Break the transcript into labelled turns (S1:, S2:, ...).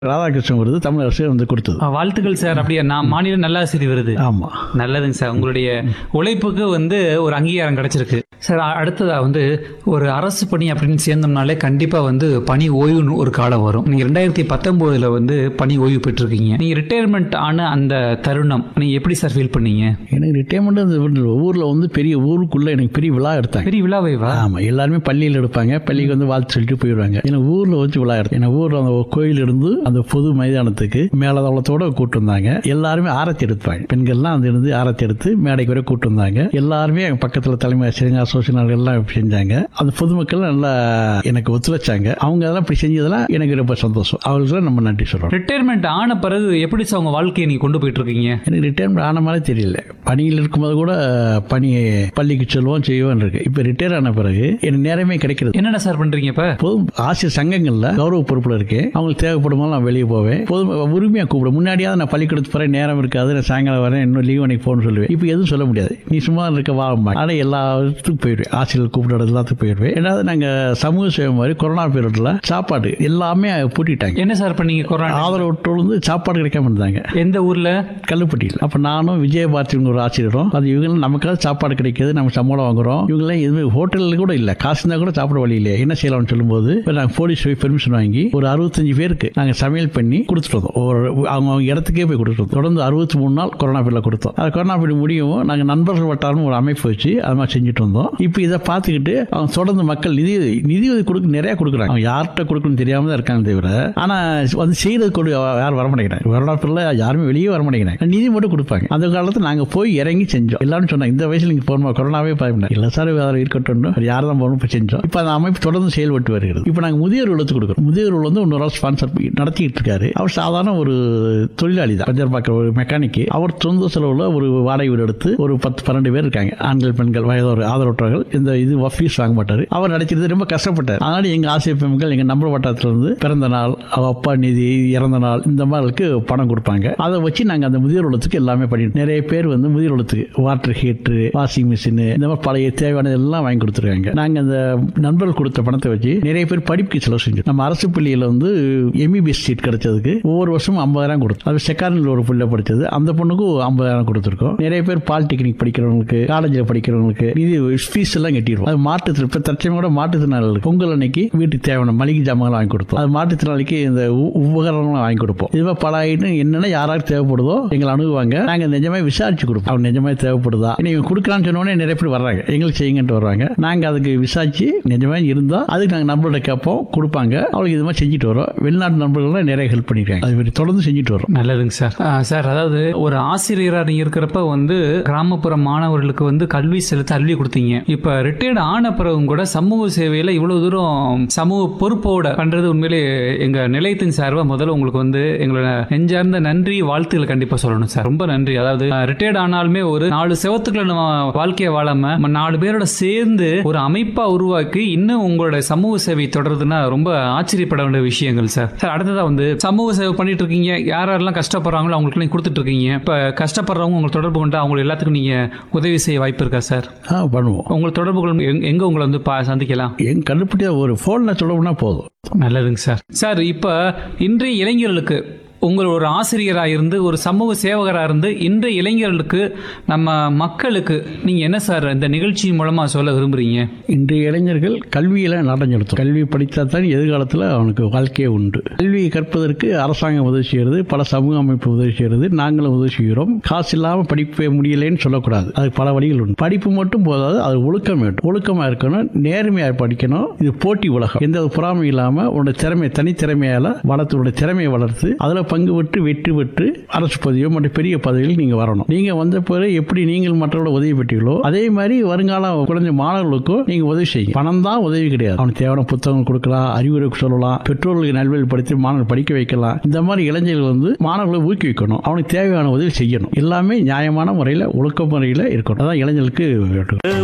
S1: ராதாகிருஷ்ணன் விருது தமிழ் அரசு வந்து கொடுத்தது
S2: ஆ, வாழ்த்துக்கள் சார் அப்படியே நான் மாநில நல்லாசிரி விருது
S1: ஆமா
S2: நல்லதுங்க சார் உங்களுடைய உழைப்புக்கு வந்து ஒரு அங்கீகாரம் கிடைச்சிருக்கு சார் அ- அடுத்ததா வந்து ஒரு அரசு பணி அப்படின்னு சேர்ந்தோம்னாலே கண்டிப்பா வந்து பணி ஓய்வுன்னு ஒரு காலம் வரும் நீங்க ரெண்டாயிரத்தி பத்தொன்பதுல வந்து பணி ஓய்வு பெற்றிருக்கீங்க நீங்க ரிட்டையர்மெண்ட் ஆன அந்த தருணம் நீங்க எப்படி சார் ஃபீல் பண்ணீங்க
S1: எனக்கு ரிட்டைர்மெண்ட் அந்த ஊரில் வந்து பெரிய ஊருக்குள்ள எனக்கு பெரிய விழா எடுத்தாங்க
S2: பெரிய விழாவைவா
S1: ஆமா எல்லாருமே பள்ளியில் எடுப்பாங்க பள்ளிக்கு வந்து வாழ்த்து சொல்லிட்டு போயிடுவாங்க எனக்கு ஊர்ல வச்சு விழா எடுத்து எனக்கு ஊர்ல அந்த கோயில் இருந்து அந்த பொது மைதானத்துக்கு மேலதளத்தோட கூட்டு வந்தாங்க எல்லாருமே ஆரத்தி எடுப்பாங்க பெண்கள்லாம் அந்த இருந்து ஆரத்தி எடுத்து மேடைக்கு வரை கூட்டு வந்தாங்க எல்லாருமே எங்க பக்கத்துல தலைமை ஆசிரியர் அசோசியேஷன் எல்லாம் செஞ்சாங்க அந்த பொதுமக்கள் நல்லா எனக்கு ஒத்துழைச்சாங்க அவங்க அதெல்லாம் இப்படி செஞ்சதெல்லாம் எனக்கு ரொம்ப சந்தோஷம் அவங்களுக்கு நம்ம நன்றி சொல்றோம்
S2: ரிட்டையர்மெண்ட் ஆன பிறகு எப்படி சார் உங்க வாழ்க்கையை நீங்க கொண்டு போயிட்டு இருக்கீங்க
S1: எனக்கு ரிட்டையர்மெண்ட் ஆன மாதிரி தெரியல பணியில் இருக்கும்போது கூட பணி பள்ளிக்கு செல்வோம் செய்வோம் இருக்கு இப்போ ரிட்டையர் ஆன பிறகு எனக்கு நேரமே கிடைக்கிறது
S2: என்னென்ன சார் பண்றீங்க இப்ப
S1: பொது ஆசிரியர் சங்கங்கள்ல கௌரவ பொறுப்புல இருக்கேன் அவங்களுக்கு தேவைப்படும் போது நான் வெளியே போவேன் பொது உரிமையா கூப்பிடும் முன்னாடியாவது நான் பள்ளிக்கூடத்துக்கு போறேன் நேரம் இருக்காது நான் சாயங்காலம் வரேன் இன்னும் லீவ் அன்னைக்கு போகணும்னு சொல்லுவேன் இப்போ எதுவும் சொல்ல முடியாது நீ சும்மா இருக்க வா ஆனால் எல்லா இடத்துக்கும் போயிடுவேன் ஆசிரியர் கூப்பிடுற எல்லாத்துக்கும் போயிடுவேன் ஏதாவது நாங்கள் சமூக சேவை மாதிரி கொரோனா பீரியட்ல சாப்பாடு எல்லாமே பூட்டிட்டாங்க
S2: என்ன சார் பண்ணீங்க கொரோனா
S1: ஆதரவற்றோடு வந்து சாப்பாடு கிடைக்காம இருந்தாங்க
S2: எந்த ஊர்ல
S1: கல்லுப்பட்டியில் அப்போ நானும் விஜயபாரதிங்க ஒரு ஆசிரியரும் அது இவங்க நமக்காவது சாப்பாடு கிடைக்குது நம்ம சம்பளம் வாங்குறோம் இவங்களாம் எதுவுமே ஹோட்டலில் கூட இல்லை காசு இருந்தால் கூட சாப்பிட வழி இல்லையா என்ன செய்யலாம்னு சொல்லும்போது இப்போ நாங்கள் போலீஸ் போய் பெர்மிஷன் வாங்கி ஒரு அறுபத்தஞ்சு பேருக்கு நாங்கள் சமையல் பண்ணி கொடுத்துட்டு வந்தோம் ஒரு அவங்க அவங்க இடத்துக்கே போய் கொடுத்துட்டு வந்தோம் தொடர்ந்து அறுபத்தி மூணு நாள் கொரோனா பீரியட் கொடுத்தோம் அது கொரோனா பீரியட் முடியவும் நாங்கள் நண்பர்கள் வட்டாரம் ஒரு அமைப்பு வச்சு அது மாதிரி செஞ்சுட்டு வந்தோம் இப்போ இதை பார்த்துக்கிட்டு அவங்க தொடர்ந்து மக்கள் நிதி நிதி உதவி கொடுக்க நிறைய கொடுக்குறாங்க அவங்க யார்கிட்ட கொடுக்கணும்னு தெரியாம தான் இருக்காங்க தவிர ஆனால் வந்து செய்யறது கொடு யாரும் வர மாட்டேங்கிறாங்க கொரோனா பீரியட்ல யாருமே வெளியே வர மாட்டேங்கிறாங்க நிதி மட்டும் கொடுப்பாங்க அந்த காலத்தில் நாங்கள் போய் இறங்கி செஞ்சோம் எல்லாரும் சொன்னாங்க இந்த வயசுல நீங்கள் போகணுமா கொரோனாவே பயப்பட இல்லை சார் வேறு இருக்கட்டும் யார் தான் போகணும் இப்போ செஞ்சோம் இப்போ அந்த அமைப்பு தொடர்ந்து செயல்பட்டு வருகிறது இப்போ நாங்கள் முதியோர் இல்லத்துக்கு கொடுக்குறோம் முதியோர் இல்லம் வந்து இன்னொரு ஆள் ஸ்பான்சர் நடத்திட்டு இருக்காரு அவர் சாதாரண ஒரு தொழிலாளி தான் பஞ்சர் பார்க்குற ஒரு மெக்கானிக் அவர் சொந்த செலவில் ஒரு வாடகை வீடு எடுத்து ஒரு பத்து பன்னெண்டு பேர் இருக்காங்க ஆண்கள் பெண்கள் வயதோர் ஆதரவற்றவர்கள் இந்த இது ஃபீஸ் வாங்க மாட்டார் அவர் நடிக்கிறது ரொம்ப கஷ்டப்பட்டார் அதனால எங்கள் ஆசிரியர் பெண்கள் எங்கள் நம்பர் வட்டாரத்திலிருந்து பிறந்த நாள் அவ அப்பா நிதி இறந்த நாள் இந்த மாதிரிக்கு பணம் கொடுப்பாங்க அதை வச்சு நாங்கள் அந்த முதியோர் இல்லத்துக்கு எல்லாமே பண்ணிட்டு நிறைய பேர் வந்து முதியோர் இல்லத்துக்கு வாட்டர் ஹீட்ரு வாஷிங் மிஷின் இந்த மாதிரி பழைய தேவையானது எல்லாம் வாங்கி கொடுத்துருக்காங்க நாங்கள் அந்த நண்பர்கள் கொடுத்த பணத்தை வச்சு நிறைய பேர் படிப்புக்கு செலவு செஞ்சோம் நம்ம அரசு பள்ளியில் வந்து எம்பிபிஎஸ் சீட் கிடைச்சதுக்கு ஒவ்வொரு வருஷமும் ஐம்பதாயிரம் கொடுத்தோம் அது செகண்டில் ஒரு பிள்ளை படிச்சது அந்த பொண்ணுக்கும் ஐம்பதாயிரம் கொடுத்துருக்கோம் நிறைய பேர் பாலிடெக்னிக் படிக்கிறவங்களுக்கு காலேஜில் படிக்கிறவங்களுக்கு இது ஃபீஸ் எல்லாம் கட்டிடுவோம் அது மாற்றுத்திறன் இப்போ தற்சமயம் கூட மாற்றுத்திறனாளிகளுக்கு பொங்கல் அன்னைக்கு வீட்டுக்கு தேவையான மளிகை ஜாமான் வாங்கி கொடுத்தோம் அது மாற்றுத்திறனாளிக்கு இந்த உ- உபகரணங்களும் வாங்கி கொடுப்போம் இது மாதிரி பல ஐட்டம் என்னென்ன யாராருக்கு தேவைப்படுதோ எங்களை அணுகுவாங்க நாங்கள் நிஜமாக விசாரிச்சு கொடுப்போம் அவன் நிஜமாக தேவைப்படுதா இனி இவன் கொடுக்கலான்னு சொன்னோடனே நிறைய பேர் வர்றாங்க எங்களுக்கு செய்யுங்கன்ட்டு வர்றாங்க நாங்கள் அதுக்கு விசாரிச்சு நிஜமாக இருந்தால் அதுக்கு நாங்கள் நண்பர்கிட்ட கேட்போம் கொடுப்பாங்க அவங்களுக்கு இது மாதிரி செஞ்சுட்டு வரோம் வெளிநாட்டு நண்பர்கள்லாம் நிறைய ஹெல்ப் பண்ணியிருக்காங்க அது மாதிரி தொடர்ந்து செஞ்சுட்டு வரோம்
S2: நல்லதுங்க சார் ஆ, சார் அதாவது ஒரு ஆசிரியராக நீங்க இருக்கிறப்ப வந்து கிராமப்புற மாணவர்களுக்கு வந்து கல்வி செலுத்த கல்வி கொடுத்தீங்க இப்போ ரிட்டையர்ட் ஆன பிறகும் கூட சமூக சேவையில் இவ்வளவு தூரம் சமூக பொறுப்போட பண்றது உண்மையிலே எங்க நிலையத்தின் சார்பாக முதல்ல உங்களுக்கு வந்து எங்களோட நெஞ்சார்ந்த நன்றி வாழ்த்துக்களை கண்டிப்பா சொல்லணும் சார் ரொம்ப நன்றி அதாவது ரிட்டையர்ட் ஆனாலுமே ஒரு நாலு செவத்துக்குள்ள நம்ம வாழ்க்கையை வாழாம நம்ம நாலு பேரோட சேர்ந்து ஒரு அமைப்பா உருவாக்கி இன்னும் உங்களோட சமூக சேவை தொடருதுன்னா ரொம்ப ஆச்சரியப்பட வேண்டிய விஷயங்கள் சார் சார் அடுத்ததா வந்து சமூக சேவை பண்ணிட்டு இருக்கீங்க யார் யாரெல்லாம் கஷ்டப்படுறாங்களோ அவங்களுக்கு நீங்க கொடுத்துட்டு இருக்கீங்க இப்ப கஷ்டப்படுறவங்க உங்களை தொடர்பு கொண்டு அவங்க எல்லாத்துக்கும் நீங்க உதவி செய்ய வாய்ப்பு இருக்கா சார்
S1: ஆ பண்ணுவோம்
S2: உங்களை தொடர்பு கொள்ளும் எங்க- எங்க உங்களை வந்து பா- சந்திக்கலாம்
S1: என் கண்டுபிடிச்ச ஒரு ஃபோனில் சொல்லணும்னா போதும்
S2: நல்லதுங்க சார் சார் இப்போ இன்றைய இளைஞர்களுக்கு உங்கள் ஒரு ஆசிரியராக இருந்து ஒரு சமூக சேவகராக இருந்து இன்றைய இளைஞர்களுக்கு நம்ம மக்களுக்கு நீங்கள் என்ன சார் இந்த நிகழ்ச்சியின் மூலமாக சொல்ல விரும்புகிறீங்க
S1: இன்றைய இளைஞர்கள் கல்வியில் நாட்டம் செலுத்தும் கல்வி படித்தா தான் எதிர்காலத்தில் அவனுக்கு வாழ்க்கையே உண்டு கல்வியை கற்பதற்கு அரசாங்கம் உதவி செய்கிறது பல சமூக அமைப்பு உதவி செய்கிறது நாங்களும் உதவி செய்கிறோம் காசு இல்லாமல் படிக்க முடியலைன்னு சொல்லக்கூடாது அதுக்கு பல வழிகள் உண்டு படிப்பு மட்டும் போதாது அது ஒழுக்கம் வேண்டும் ஒழுக்கமாக இருக்கணும் நேர்மையாக படிக்கணும் இது போட்டி உலகம் எந்த ஒரு பொறாமை இல்லாமல் உன்னோட திறமை தனித்திறமையால் வளர்த்து உன்னோட திறமையை வளர்த்து அதில் பங்கு பெற்று வெற்றி பெற்று அரசு பதவியோ மற்ற பெரிய பதவியில் நீங்கள் வரணும் நீங்கள் வந்த பிறகு எப்படி நீங்கள் மற்றவர்களோட உதவி பெற்றீங்களோ அதே மாதிரி வருங்கால குழந்தை மாணவர்களுக்கும் நீங்கள் உதவி செய்யுங்க பணம் தான் உதவி கிடையாது அவனுக்கு தேவையான புத்தகம் கொடுக்கலாம் அறிவுரை சொல்லலாம் பெற்றோர்களுக்கு நல்வழிப்படுத்தி மாணவர்கள் படிக்க வைக்கலாம் இந்த மாதிரி இளைஞர்கள் வந்து மாணவர்களை ஊக்குவிக்கணும் அவனுக்கு தேவையான உதவி செய்யணும் எல்லாமே நியாயமான முறையில் ஒழுக்க முறையில் இருக்கணும் அதான் இளைஞர்களுக்கு வேண்டும்